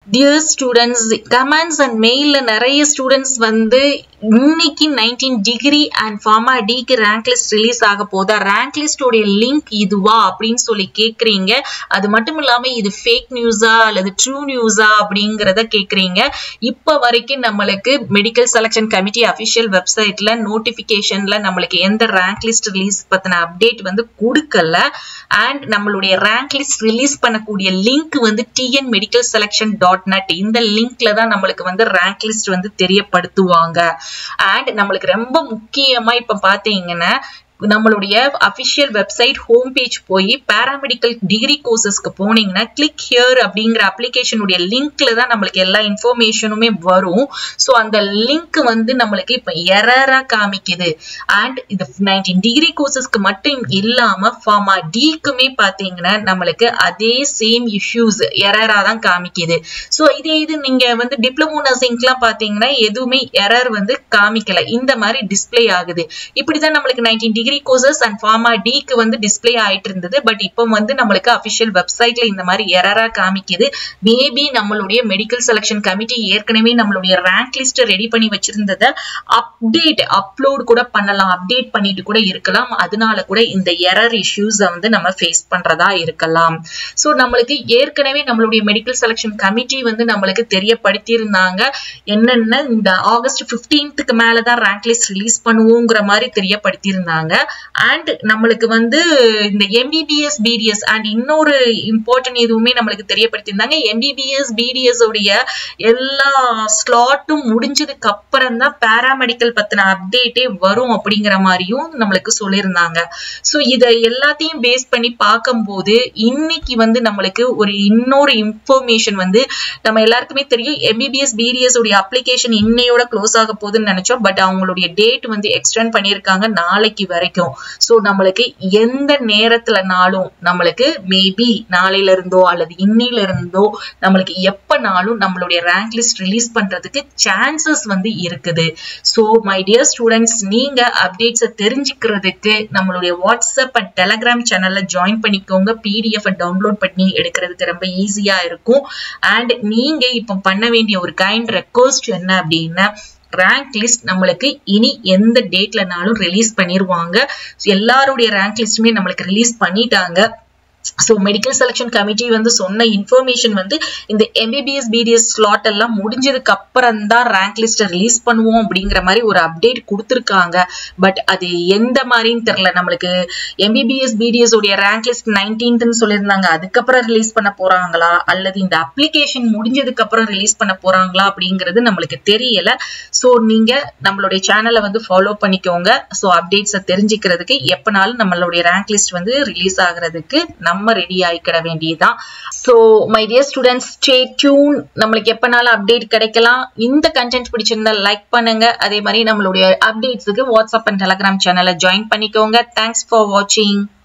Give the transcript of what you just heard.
dear students comments and மெயில்ல நிறைய students வந்து இன்னைக்கு நைன்டீன் டிகிரி அண்ட் ஃபார்மா டிக்கு ரேங்க் லிஸ்ட் ரிலீஸ் ஆக போதா ரேங்க் லிஸ்டோடைய லிங்க் இதுவா அப்படின்னு சொல்லி கேக்குறீங்க அது மட்டும் இல்லாம இது ஃபேக் நியூஸா அல்லது ட்ரூ நியூஸா அப்படிங்கறத கேக்குறீங்க இப்ப வரைக்கும் நம்மளுக்கு மெடிக்கல் செலக்ஷன் கமிட்டி அபிஷியல் வெப்சைட்ல நோட்டிபிகேஷன்ல நம்மளுக்கு எந்த ரேங்க் லிஸ்ட் ரிலீஸ் பத்தின அப்டேட் வந்து கொடுக்கல அண்ட் நம்மளுடைய ரேங்க் லிஸ்ட் ரிலீஸ் பண்ணக்கூடிய லிங்க் வந்து TN medical selection dot net இந்த லிங்க்ல தான் நம்மளுக்கு வந்து ரேங்க் லிஸ்ட் வந்து தெரியப்படுத்துவாங்க அண்ட் நம்மளுக்கு ரொம்ப முக்கியமா இப்ப பாத்தீங்கன்னா நம்மளுடைய அபிஷியல் வெப்சைட் ஹோம் பேஜ் போய் பேராமெடிக்கல் டிகிரி கோர்சஸ்க்கு போனீங்கன்னா கிளிக் ஹியர் அப்படிங்கிற அப்ளிகேஷனுடைய லிங்க்ல தான் நம்மளுக்கு எல்லா இன்ஃபர்மேஷனுமே வரும் ஸோ அந்த லிங்க் வந்து நம்மளுக்கு இப்போ எரரா காமிக்குது அண்ட் இது நைன்டீன் டிகிரி கோர்சஸ்க்கு மட்டும் இல்லாம ஃபார்மா டிக்குமே பார்த்தீங்கன்னா நம்மளுக்கு அதே சேம் இஷ்யூஸ் எரரா தான் காமிக்குது ஸோ இதே இது நீங்க வந்து டிப்ளமோ நர்சிங்க்லாம் பார்த்தீங்கன்னா எதுவுமே எரர் வந்து காமிக்கல இந்த மாதிரி டிஸ்பிளே ஆகுது இப்படிதான் நம்மளுக்கு nineteen degree degree courses and pharma டிக்கு வந்து டிஸ்பிளே ஆயிட்டு இருந்தது பட் இப்போ வந்து நம்மளுக்கு அபிஷியல் வெப்சைட்ல இந்த மாதிரி எரரா காமிக்குது மேபி நம்மளுடைய மெடிக்கல் செலக்ஷன் கமிட்டி ஏற்கனவே நம்மளுடைய ரேங்க் லிஸ்ட் ரெடி பண்ணி வச்சிருந்ததை அப்டேட் அப்லோட் கூட பண்ணலாம் அப்டேட் பண்ணிட்டு கூட இருக்கலாம் அதனால கூட இந்த எரர் இஷ்யூஸை வந்து நம்ம ஃபேஸ் பண்றதா இருக்கலாம் ஸோ நம்மளுக்கு ஏற்கனவே நம்மளுடைய மெடிக்கல் செலக்ஷன் கமிட்டி வந்து நம்மளுக்கு தெரியப்படுத்தி இருந்தாங்க என்னென்ன இந்த ஆகஸ்ட் பிப்டீன்த்துக்கு மேலதான் ரேங்க் லிஸ்ட் ரிலீஸ் பண்ணுவோங்கிற மாதிரி தெரியப்படுத்தி இருந்தாங்க அண்ட் நம்மளுக்கு வந்து இந்த எம்பிபிஎஸ் பிடிஎஸ் அண்ட் இன்னொரு இம்பார்ட்டன்ட் எதுவுமே நம்மளுக்கு தெரியப்படுத்தியிருந்தாங்க எம்பிபிஎஸ் பிடிஎஸ் உடைய எல்லா ஸ்லாட்டும் முடிஞ்சதுக்கு அப்புறம் தான் பேராமெடிக்கல் பத்தின அப்டேட்டே வரும் அப்படிங்கிற மாதிரியும் நம்மளுக்கு சொல்லியிருந்தாங்க ஸோ இதை எல்லாத்தையும் பேஸ் பண்ணி பார்க்கும்போது இன்னைக்கு வந்து நம்மளுக்கு ஒரு இன்னொரு இன்ஃபர்மேஷன் வந்து நம்ம எல்லாருக்குமே தெரியும் எம்பிபிஎஸ் பிடிஎஸ் உடைய அப்ளிகேஷன் இன்னையோட க்ளோஸ் ஆக போகுதுன்னு நினைச்சோம் பட் அவங்களுடைய டேட் வந்து எக்ஸ்டெண்ட் பண்ணியிருக்காங்க நாளைக்கு வரைக்கும் ஸோ நம்மளுக்கு எந்த நேரத்துலனாலும் நம்மளுக்கு மேபி நாளையில இருந்தோ அல்லது இன்னையில இருந்தோ நம்மளுக்கு எப்பனாலும் நம்மளுடைய ரேங்க் லிஸ்ட் ரிலீஸ் பண்றதுக்கு சான்சஸ் வந்து இருக்குது ஸோ மை டியர் ஸ்டூடெண்ட்ஸ் நீங்க அப்டேட்ஸை தெரிஞ்சுக்கிறதுக்கு நம்மளுடைய வாட்ஸ்அப் அண்ட் டெலகிராம் சேனல்ல ஜாயின் பண்ணிக்கோங்க பிடிஎஃப் டவுன்லோட் பண்ணி எடுக்கிறதுக்கு ரொம்ப ஈஸியா இருக்கும் அண்ட் நீங்க இப்போ பண்ண வேண்டிய ஒரு கைண்ட் ரெக்வஸ்ட் என்ன அப்படின்னா ரேங்க் லிஸ்ட் நம்மளுக்கு இனி எந்த டேட்லனாலும் ரிலீஸ் பண்ணிடுவாங்க எல்லாருடைய ரேங்க் லிஸ்ட்டுமே நம்மளுக்கு ரிலீஸ் பண்ணிட்டாங்க ஸோ மெடிக்கல் செலெக்ஷன் கமிட்டி வந்து சொன்ன இன்ஃபர்மேஷன் வந்து இந்த எம்பிபிஎஸ் பிடிஎஸ் ஸ்லாட் எல்லாம் முடிஞ்சதுக்கு அப்புறம் தான் ரேங்க் லிஸ்ட்டை ரிலீஸ் பண்ணுவோம் அப்படிங்கிற மாதிரி ஒரு அப்டேட் கொடுத்துருக்காங்க பட் அது எந்த மாதிரின்னு தெரியல நம்மளுக்கு எம்பிபிஎஸ் பிடிஎஸ் உடைய ரேங்க் லிஸ்ட் நைன்டீன்த்னு சொல்லியிருந்தாங்க அதுக்கப்புறம் ரிலீஸ் பண்ண போறாங்களா அல்லது இந்த அப்ளிகேஷன் முடிஞ்சதுக்கு அப்புறம் ரிலீஸ் பண்ண போறாங்களா அப்படிங்கிறது நம்மளுக்கு தெரியல ஸோ நீங்க நம்மளுடைய சேனலை வந்து ஃபாலோ பண்ணிக்கோங்க ஸோ அப்டேட்ஸை தெரிஞ்சுக்கிறதுக்கு எப்பனாலும் நம்மளுடைய ரேங்க் லிஸ்ட் வந்து ரிலீஸ் ஆகுறதுக்கு நம்ம ரெடி ஆயிக்கிட வேண்டியதுதான் so my dear students stay tuned நம்மளுக்கு எப்பனாலும் அப்டேட் கிடைக்கலாம் இந்த கண்டென்ட் பிடிச்சிருந்தா லைக் பண்ணுங்க அதே மாதிரி நம்மளுடைய அப்டேட்ஸுக்கு வாட்ஸ்அப் அண்ட் டெலகிராம் சேனலை ஜாயின் பண்ணிக்கோங்க தேங்க்ஸ் ஃபார் வாட்சிங்